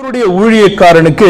அவருடைய ஊழியக்காரனுக்கு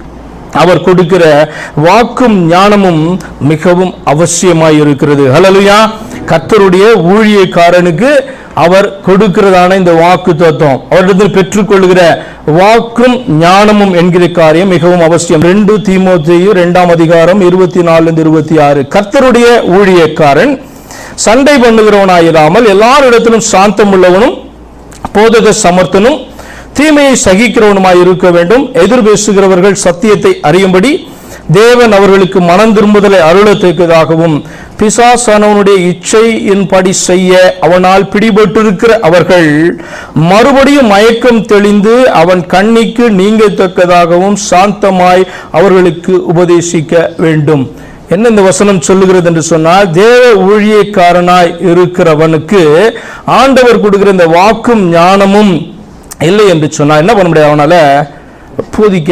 அவர் கொடுக்கிற வாக்கும் ஞானமும் மிகவும் அவசியமாய் இருக்கிறது ஹalleluya கர்த்தருடைய ஊழியக்காரனுக்கு அவர் கொடுக்கிறதான இந்த வாக்கு தத்துவம் அவரிடத்தில் பெற்றுக்கொள்கிற வாக்கும் ஞானமும் என்கிற காரியம் மிகவும் அவசியம் ரெண்டு தீமோத்தேயு இரண்டாம் அதிகாரம் இருபத்தி நாலு இருபத்தி ஆறு கர்த்தருடைய ஊழியக்காரன் சண்டை பண்ணுகிறவனாயிராமல் எல்லாரிடத்திலும் சாந்தம் உள்ளவனும் போதக சமர்த்தனும் தீமையை சகிக்கிறவனுமாய் இருக்க வேண்டும் எதிர் பேசுகிறவர்கள் சத்தியத்தை அறியும்படி தேவன் அவர்களுக்கு மனம் திரும்புதலை அருளத்தக்கதாகவும் பிசாசானவனுடைய இச்சையின்படி செய்ய அவனால் பிடிபட்டிருக்கிற அவர்கள் மறுபடியும் மயக்கம் தெளிந்து அவன் கண்ணிக்கு நீங்கத்தக்கதாகவும் சாந்தமாய் அவர்களுக்கு உபதேசிக்க வேண்டும் என்ன இந்த வசனம் சொல்லுகிறது என்று சொன்னால் தேவ ஊழியக்காரனாய் இருக்கிறவனுக்கு ஆண்டவர் கொடுக்கிற இந்த வாக்கும் ஞானமும் இல்லை என்று சொன்னால் என்ன பண்ண முடியாது அவனால போதிக்க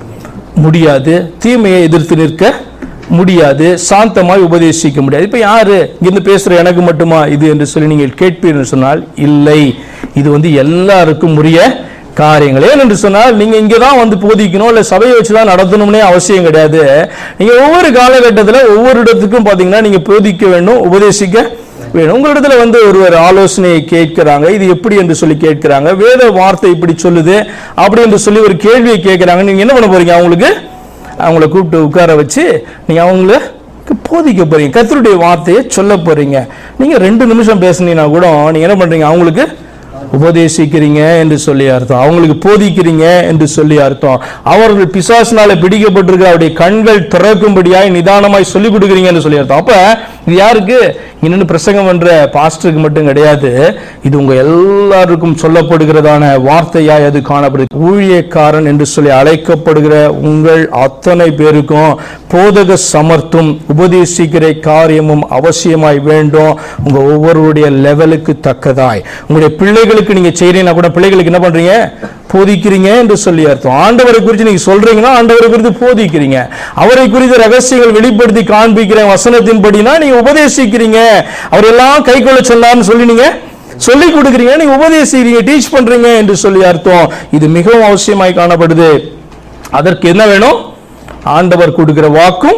முடியாது தீமையை எதிர்த்து நிற்க முடியாது சாந்தமாய் உபதேசிக்க முடியாது இப்போ யாரு இங்கிருந்து பேசுற எனக்கு மட்டுமா இது என்று சொல்லி நீங்கள் கேட்பீர்கள் சொன்னால் இல்லை இது வந்து எல்லாருக்கும் உரிய காரியங்கள் ஏன் என்று சொன்னால் நீங்க இங்கே தான் வந்து போதிக்கணும் இல்லை சபையை வச்சு தான் நடத்தணும்னே அவசியம் கிடையாது நீங்க ஒவ்வொரு காலகட்டத்தில் ஒவ்வொரு இடத்துக்கும் பார்த்தீங்கன்னா நீங்க போதிக்க வேண்டும் உபதேசிக்க வேணும் உங்களிடத்துல வந்து ஒருவர் ஆலோசனையை கேட்கிறாங்க இது எப்படி என்று சொல்லி கேட்கிறாங்க வேத வார்த்தை இப்படி சொல்லுது அப்படி என்று சொல்லி ஒரு கேள்வியை கேட்கிறாங்க நீங்க என்ன பண்ண போறீங்க அவங்களுக்கு அவங்கள கூப்பிட்டு உட்கார வச்சு நீங்க அவங்களுக்கு போதிக்க போறீங்க கர்த்தருடைய வார்த்தையை சொல்ல போறீங்க நீங்க ரெண்டு நிமிஷம் பேசுனீங்கன்னா கூட நீங்க என்ன பண்றீங்க அவங்களுக்கு உபதேசிக்கிறீங்க என்று சொல்லி அர்த்தம் அவங்களுக்கு போதிக்கிறீங்க என்று சொல்லி அர்த்தம் அவர்கள் பிசாசினால பிடிக்கப்பட்டிருக்கிற அவருடைய கண்கள் திறக்கும்படியாய் நிதானமாய் சொல்லிக் கொடுக்குறீங்க என்று சொல்லி அர்த்தம் அப்ப இது யாருக்கு இன்னொன்று பிரசங்கம் பண்ற பாஸ்டருக்கு மட்டும் கிடையாது இது உங்க எல்லாருக்கும் சொல்லப்படுகிறதான வார்த்தையாய் அது காணப்படுது ஊழியக்காரன் என்று சொல்லி அழைக்கப்படுகிற உங்கள் அத்தனை பேருக்கும் போதக சமர்த்தும் உபதேசிக்கிற காரியமும் அவசியமாய் வேண்டும் உங்க ஒவ்வொருடைய லெவலுக்கு தக்கதாய் உங்களுடைய பிள்ளைகளுக்கு நீங்க செய்றீங்கன்னா கூட பிள்ளைகளுக்கு என்ன பண்றீங்க போதிக்கிறீங்க என்று சொல்லி அர்த்தம் ஆண்டவரை குறித்து நீங்க சொல்றீங்கன்னா ஆண்டவரை குறித்து போதிக்கிறீங்க அவரை குறித்த ரகசியங்கள் வெளிப்படுத்தி காண்பிக்கிற வசனத்தின்படினா நீங்க உபதேசிக்கிறீங்க அவர் எல்லாம் கை கொள்ள சொன்னார்னு சொல்லி நீங்க சொல்லி கொடுக்குறீங்க நீங்க உபதேசிக்கிறீங்க டீச் பண்றீங்க என்று சொல்லி அர்த்தம் இது மிகவும் அவசியமாய் காணப்படுது அதற்கு என்ன வேணும் ஆண்டவர் கொடுக்கிற வாக்கும்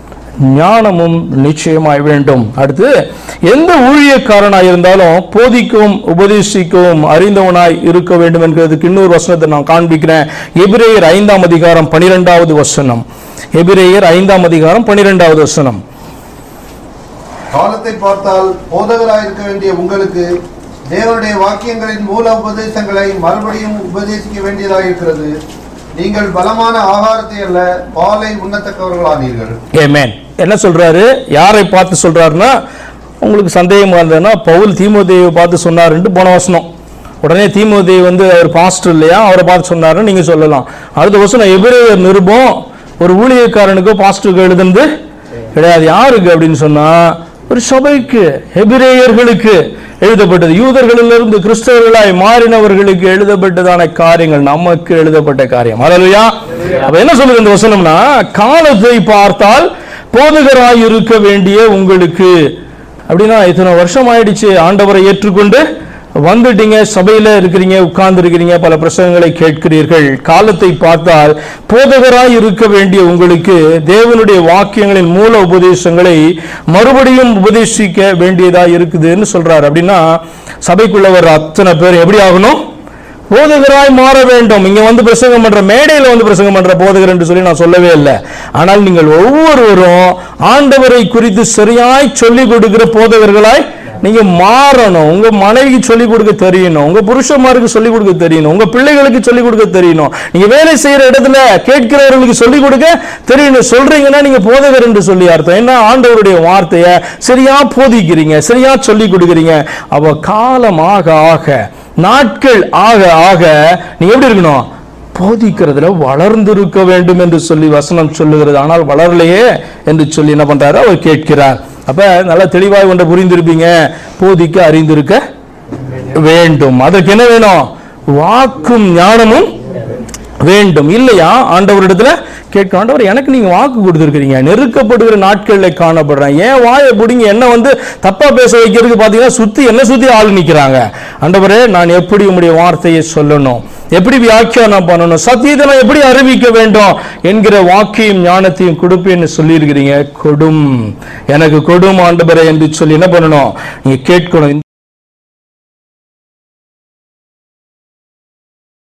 ஞானமும் நிச்சயமாய் வேண்டும் அடுத்து எந்த ஊழியக்காரனாய் இருந்தாலும் போதிக்கவும் உபதேசிக்கவும் அறிந்தவனாய் இருக்க வேண்டும் என்கிறதுக்கு இன்னொரு வசனத்தை நான் காண்பிக்கிறேன் எபிரேயர் ஐந்தாம் அதிகாரம் பனிரெண்டாவது வசனம் எபிரேயர் ஐந்தாம் அதிகாரம் பனிரெண்டாவது வசனம் காலத்தை பார்த்தால் போதகராய் இருக்க வேண்டிய உங்களுக்கு தேவனுடைய வாக்கியங்களின் மூல உபதேசங்களை மறுபடியும் உபதேசிக்க வேண்டியதாக இருக்கிறது நீங்கள் பலமான ஆகாரத்தை அல்ல பாலை உண்ணத்தக்கவர்களானீர்கள் ஏமேன் என்ன சொல்றாரு யாரை பார்த்து சொல்றாருன்னா உங்களுக்கு சந்தேகமா இருந்ததுன்னா பவுல் தீமோதேவை பார்த்து சொன்னாருன்ட்டு போன வசனம் உடனே தீமோதேவி வந்து அவர் பாஸ்டர் இல்லையா அவரை பார்த்து சொன்னாருன்னு நீங்க சொல்லலாம் அடுத்த வசனம் எபிரேயர் நிருபம் ஒரு ஊழியக்காரனுக்கோ பாஸ்டருக்கு எழுதுனது கிடையாது யாருக்கு அப்படின்னு சொன்னா ஒரு சபைக்கு எபிரேயர்களுக்கு எழுதப்பட்டது யூதர்களிலிருந்து கிறிஸ்தவர்களாய் மாறினவர்களுக்கு எழுதப்பட்டதான காரியங்கள் நமக்கு எழுதப்பட்ட காரியம் அல்லையா அப்ப என்ன சொல்லுது இந்த வசனம்னா காலத்தை பார்த்தால் போதகராய் இருக்க வேண்டிய உங்களுக்கு அப்படின்னா இத்தனை வருஷம் ஆயிடுச்சு ஆண்டவரை ஏற்றுக்கொண்டு வந்துட்டீங்க சபையில இருக்கிறீங்க உட்கார்ந்து இருக்கிறீங்க பல பிரசங்கங்களை கேட்கிறீர்கள் காலத்தை பார்த்தால் போதகராய் இருக்க வேண்டிய உங்களுக்கு தேவனுடைய வாக்கியங்களின் மூல உபதேசங்களை மறுபடியும் உபதேசிக்க வேண்டியதா இருக்குதுன்னு சொல்றாரு அப்படின்னா சபைக்குள்ள வர அத்தனை பேர் எப்படி ஆகணும் போதகராய் மாற வேண்டும் இங்க வந்து பிரசங்கம் பண்ற மேடையில வந்து பிரசங்கம் பண்ற போதகர் என்று சொல்லி நான் சொல்லவே இல்லை ஆனால் நீங்கள் ஒவ்வொருவரும் ஆண்டவரை குறித்து சரியாய் சொல்லிக் கொடுக்கிற போதகர்களாய் நீங்க மாறணும் உங்க மனைவிக்கு சொல்லிக் கொடுக்க தெரியணும் உங்க புருஷன்மாருக்கு சொல்லிக் கொடுக்க தெரியணும் உங்க பிள்ளைகளுக்கு சொல்லிக் கொடுக்க தெரியணும் நீங்க வேலை செய்யற இடத்துல கேட்கிறவர்களுக்கு சொல்லிக் கொடுக்க தெரியணும் சொல்றீங்கன்னா நீங்க போதகர் என்று சொல்லி அர்த்தம் என்ன ஆண்டவருடைய வார்த்தையை சரியா போதிக்கிறீங்க சரியா சொல்லிக் கொடுக்குறீங்க அவ காலம் ஆக ஆக நாட்கள் ஆக ஆக நீங்க எப்படி இருக்கணும் போதிக்கிறதுல வளர்ந்திருக்க வேண்டும் என்று சொல்லி வசனம் சொல்லுகிறது ஆனால் வளரலையே என்று சொல்லி என்ன பண்றாரு அவர் கேட்கிறார் அப்ப நல்லா தெளிவாய் ஒன்றை புரிந்திருப்பீங்க போதிக்க அறிந்திருக்க வேண்டும் அதற்கு என்ன வேணும் வாக்கும் ஞானமும் வேண்டும் இல்லையா ஆண்டவரிடத்துல கேட்க ஆண்டவர் எனக்கு நீங்க வாக்கு கொடுத்துருக்கீங்க நெருக்கப்படுகிற நாட்களில் காணப்படுறேன் ஏன் வாயை பிடிங்க என்ன வந்து தப்பா பேச வைக்கிறதுக்கு பாத்தீங்கன்னா சுத்தி என்ன சுத்தி ஆள் நிக்கிறாங்க ஆண்டவரே நான் எப்படி உம்முடைய வார்த்தையை சொல்லணும் எப்படி வியாக்கியானம் பண்ணணும் சத்தியத்தை நான் எப்படி அறிவிக்க வேண்டும் என்கிற வாக்கையும் ஞானத்தையும் கொடுப்பேன்னு சொல்லியிருக்கிறீங்க கொடும் எனக்கு கொடும் ஆண்டவரே என்று சொல்லி என்ன பண்ணணும் நீங்க கேட்கணும்